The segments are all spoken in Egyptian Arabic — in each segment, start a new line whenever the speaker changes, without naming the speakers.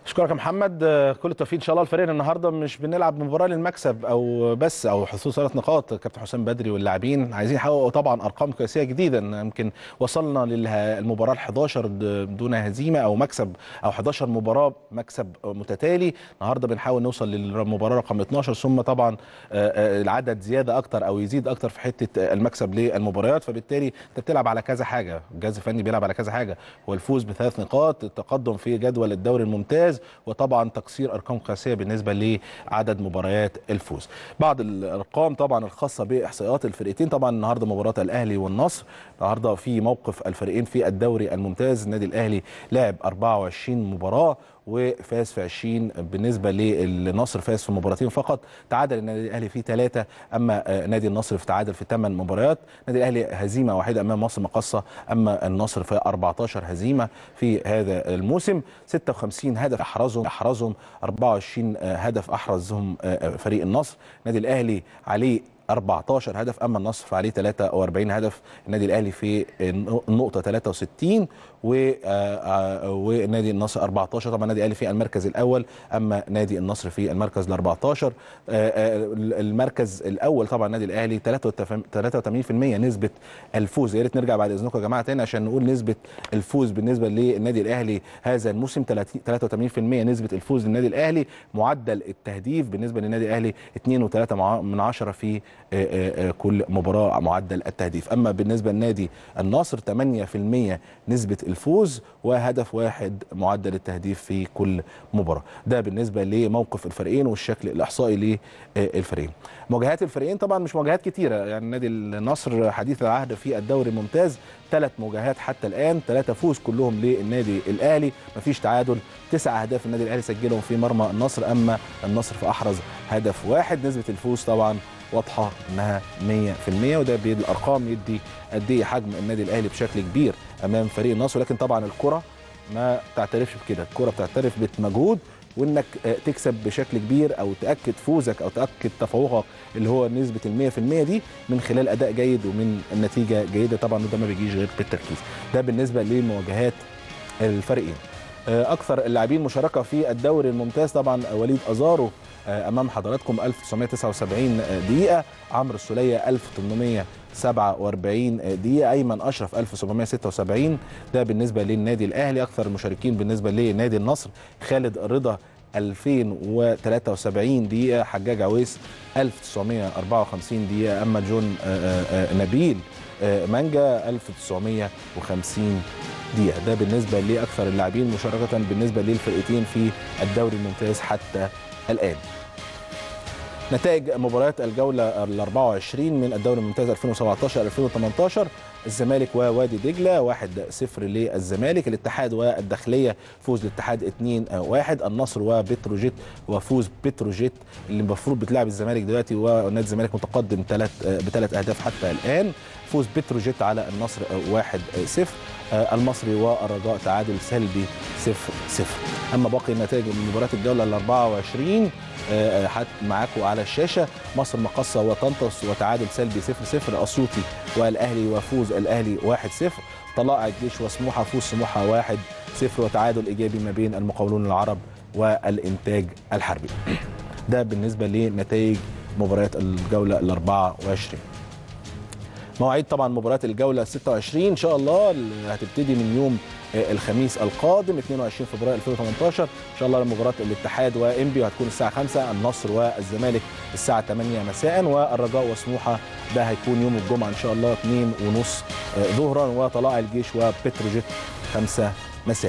اشكرك يا محمد كل التوفيق ان شاء الله الفريق النهارده مش بنلعب مباراه للمكسب او بس او حصول ثلاث نقاط كابتن حسام بدري واللاعبين عايزين يحققوا طبعا ارقام قياسيه جديده يمكن وصلنا للمباراه ال 11 دون هزيمه او مكسب او 11 مباراه مكسب متتالي النهارده بنحاول نوصل للمباراه رقم 12 ثم طبعا العدد زياده اكتر او يزيد اكتر في حته المكسب للمباريات فبالتالي انت بتلعب على كذا حاجه الجهاز الفني بيلعب على كذا حاجه هو الفوز بثلاث نقاط التقدم في جدول الدوري الممتاز وطبعا تكسير ارقام قياسيه بالنسبه لعدد مباريات الفوز. بعض الارقام طبعا الخاصه باحصائيات الفرقتين طبعا النهارده مباراه الاهلي والنصر النهارده في موقف الفريقين في الدوري الممتاز النادي الاهلي لعب 24 مباراه وفاز في 20 بالنسبه للنصر فاز في مباراتين فقط تعادل النادي الاهلي في ثلاثه اما نادي النصر في تعادل في ثمان مباريات النادي الاهلي هزيمه واحده امام مصر مقصه اما النصر في 14 هزيمه في هذا الموسم 56 هدف احرزهم احرزهم 24 هدف احرزهم فريق النصر النادي الاهلي عليه 14 هدف اما النصر فعليه 43 هدف النادي الاهلي في النقطه 63 و ونادي النصر 14 طبعا النادي الاهلي في المركز الاول اما نادي النصر في المركز ال 14 المركز الاول طبعا النادي الاهلي 83% نسبه الفوز يا ريت نرجع بعد اذنكم يا جماعه تاني عشان نقول نسبه الفوز بالنسبه للنادي الاهلي هذا الموسم 83% نسبه الفوز للنادي الاهلي معدل التهديف بالنسبه للنادي الاهلي 2.3 من 10 في كل مباراه معدل التهديف اما بالنسبه لنادي النصر 8% نسبه الفوز وهدف واحد معدل التهديف في كل مباراه ده بالنسبه لموقف الفريقين والشكل الاحصائي للفريقين مواجهات الفريقين طبعا مش مواجهات كتيره يعني نادي النصر حديث العهد في الدوري الممتاز ثلاث مواجهات حتى الان ثلاثه فوز كلهم للنادي الاهلي مفيش تعادل تسع اهداف النادي الاهلي سجلهم في مرمى النصر اما النصر فاحرز هدف واحد نسبه الفوز طبعا واضحه انها 100% وده بالارقام يدي قد ايه حجم النادي الاهلي بشكل كبير امام فريق النصر ولكن طبعا الكره ما تعترفش بكده الكره بتعترف بمجهود وانك تكسب بشكل كبير او تاكد فوزك او تاكد تفوقك اللي هو نسبه ال 100% دي من خلال اداء جيد ومن النتيجه جيده طبعا وده ما بيجيش غير بالتركيز ده بالنسبه لمواجهات الفريقين اكثر اللاعبين مشاركه في الدوري الممتاز طبعا وليد ازارو امام حضراتكم 1979 دقيقه عمرو السوليه 1847 دقيقه ايمن اشرف 1776 ده بالنسبه للنادي الاهلي اكثر المشاركين بالنسبه لنادي النصر خالد رضا 2073 دقيقه حجاج عويس 1954 دقيقه اما جون نبيل مانجا 1950 دقيقه ده بالنسبه لاكثر اللاعبين مشاركه بالنسبه للفرقتين في الدوري الممتاز حتى الان نتائج مباريات الجولة ال 24 من الدوري الممتاز 2017 2018 الزمالك ووادي دجلة 1-0 للزمالك الاتحاد والداخلية فوز الاتحاد 2-1 النصر وبتروجيت وفوز بتروجيت اللي المفروض بتلعب الزمالك دلوقتي ونادي الزمالك متقدم ثلاث بثلاث اهداف حتى الان فوز بتروجيت على النصر 1-0 المصري والرجاء تعادل سلبي 0-0 اما باقي نتائج مباريات الجوله ال 24 حتى معاكم على الشاشه مصر مقصه وطنطس وتعادل سلبي 0-0 اسيوطي والاهلي وفوز الاهلي 1-0 طلائع الجيش وسموحه فوز سموحه 1-0 وتعادل ايجابي ما بين المقاولون العرب والانتاج الحربي ده بالنسبه لنتائج مباريات الجوله ال 24 مواعيد طبعا مباريات الجوله 26 ان شاء الله اللي هتبتدي من يوم الخميس القادم 22 فبراير 2018 ان شاء الله مباراه الاتحاد وانبي وهتكون الساعه 5 النصر والزمالك الساعه 8 مساء والرجاء وسموحه ده هيكون يوم الجمعه ان شاء الله 2 ونص ظهرا وطلائع الجيش وبتروجيت 5 مساء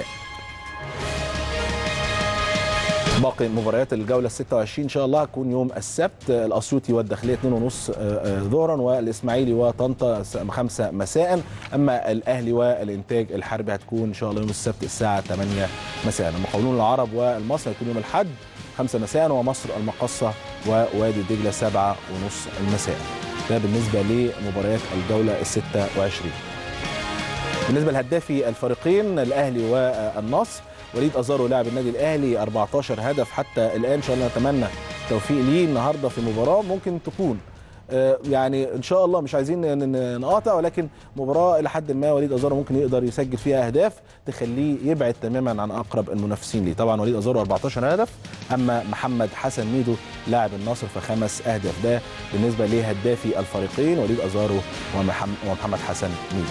باقي مباريات الجوله 26 ان شاء الله هتكون يوم السبت الاسيوطي والداخليه 2 ونص ظهرا والاسماعيلي وطنطا 5 مساء اما الاهلي والانتاج الحربي هتكون ان شاء الله يوم السبت الساعه 8 مساء المقاولون العرب والمصري هيكون يوم الاحد 5 مساء ومصر المقصه ووادي دجله 7 ونص المساء ده بالنسبه لمباريات الجوله ال 26 بالنسبه لهدافي الفريقين الاهلي والنصر وليد ازارو لاعب النادي الاهلي 14 هدف حتى الان ان شاء الله نتمنى التوفيق ليه النهارده في مباراه ممكن تكون آه، يعني ان شاء الله مش عايزين ن- ن- نقاطع ولكن مباراه الى حد ما وليد ازارو ممكن يقدر يسجل فيها اهداف تخليه يبعد تماما عن اقرب المنافسين ليه طبعا وليد ازارو 14 هدف اما محمد حسن ميدو لاعب النصر فخمس اهداف ده بالنسبه لهدافي الفريقين وليد ازارو ومحم- ومحمد حسن ميدو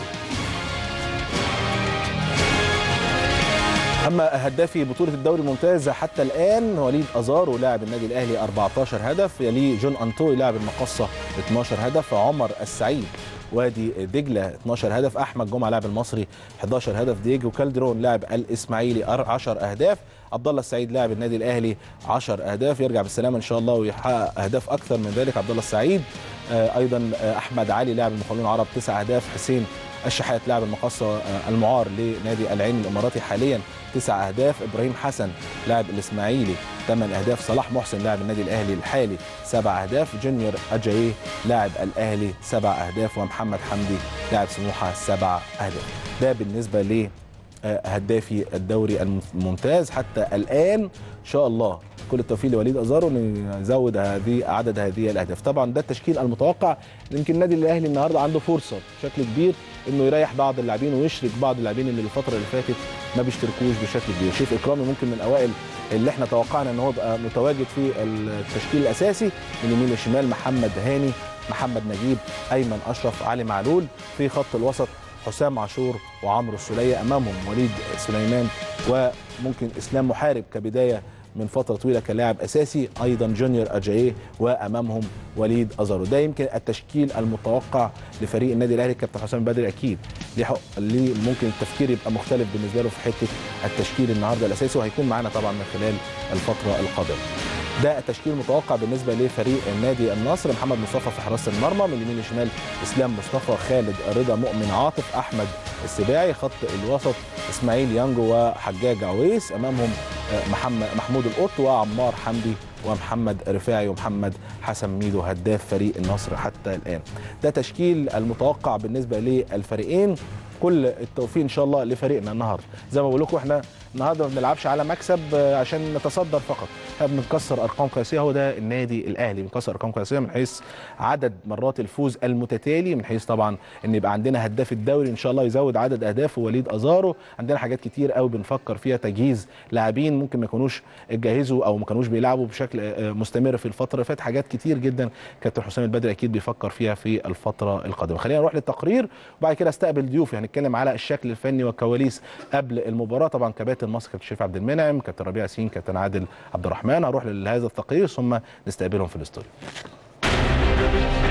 اما هدافي بطوله الدوري الممتاز حتى الان وليد ازارو لاعب النادي الاهلي 14 هدف يليه جون انطوي لاعب المقصه 12 هدف عمر السعيد وادي دجله 12 هدف احمد جمعه لاعب المصري 11 هدف دييجو كالدرون لاعب الاسماعيلي 10 اهداف عبد الله السعيد لاعب النادي الاهلي 10 اهداف يرجع بالسلامه ان شاء الله ويحقق اهداف اكثر من ذلك عبد الله السعيد آه، ايضا آه، احمد علي لاعب المقاولون العرب 9 اهداف حسين الشحات لاعب المقصه آه، المعار لنادي العين الاماراتي حاليا تسع اهداف ابراهيم حسن لاعب الاسماعيلي ثمان اهداف صلاح محسن لاعب النادي الاهلي الحالي سبع اهداف جونيور اجاييه لاعب الاهلي سبع اهداف ومحمد حمدي لاعب سموحه سبع اهداف ده بالنسبه ل آه، هدافي الدوري الممتاز حتى الان ان شاء الله كل التوفيق لوليد ازارو انه يزود هذه عدد هذه الاهداف طبعا ده التشكيل المتوقع يمكن النادي الاهلي النهارده عنده فرصه بشكل كبير انه يريح بعض اللاعبين ويشرك بعض اللاعبين اللي الفتره اللي فاتت ما بيشتركوش بشكل كبير شريف اكرامي ممكن من اوائل اللي احنا توقعنا ان هو يبقى متواجد في التشكيل الاساسي من يمين لشمال محمد هاني محمد نجيب ايمن اشرف علي معلول في خط الوسط حسام عاشور وعمرو السوليه امامهم وليد سليمان وممكن اسلام محارب كبدايه من فتره طويله كلاعب اساسي ايضا جونيور اجاييه وامامهم وليد ازارو ده يمكن التشكيل المتوقع لفريق النادي الاهلي كابتن حسام بدري اكيد ليه حق- ليه ممكن التفكير يبقى مختلف بالنسبه له في حته التشكيل النهارده الاساسي وهيكون معانا طبعا من خلال الفتره القادمه ده التشكيل المتوقع بالنسبه لفريق النادي النصر محمد مصطفى في حراسه المرمى من اليمين للشمال اسلام مصطفى خالد رضا مؤمن عاطف احمد السباعي خط الوسط اسماعيل يانجو وحجاج عويس امامهم آه، محمد محمود القط وعمار حمدي ومحمد رفاعي ومحمد حسن ميدو هداف فريق النصر حتى الان ده تشكيل المتوقع بالنسبه للفريقين كل التوفيق ان شاء الله لفريقنا النهارده زي ما بقول لكم احنا النهارده ما بنلعبش على مكسب آه، عشان نتصدر فقط احنا بنكسر ارقام قياسيه هو ده النادي الاهلي بنكسر ارقام قياسيه من حيث عدد مرات الفوز المتتالي من حيث طبعا ان يبقى عندنا هداف الدوري ان شاء الله يزود عدد اهدافه وليد ازارو عندنا حاجات كتير قوي بنفكر فيها تجهيز لاعبين ممكن ما يكونوش اتجهزوا او ما كانوش بيلعبوا بشكل آه، مستمر في الفتره اللي فاتت حاجات كتير جدا كابتن حسام البدري اكيد بيفكر فيها في الفتره القادمه خلينا نروح للتقرير وبعد كده استقبل ضيوفي هنتكلم على الشكل الفني والكواليس قبل المباراه طبعا كباتن مصر كابتن شريف عبد المنعم كابتن ربيع ياسين كابتن عادل عبد الرحمن هروح لهذا التقرير ثم نستقبلهم في الاستوديو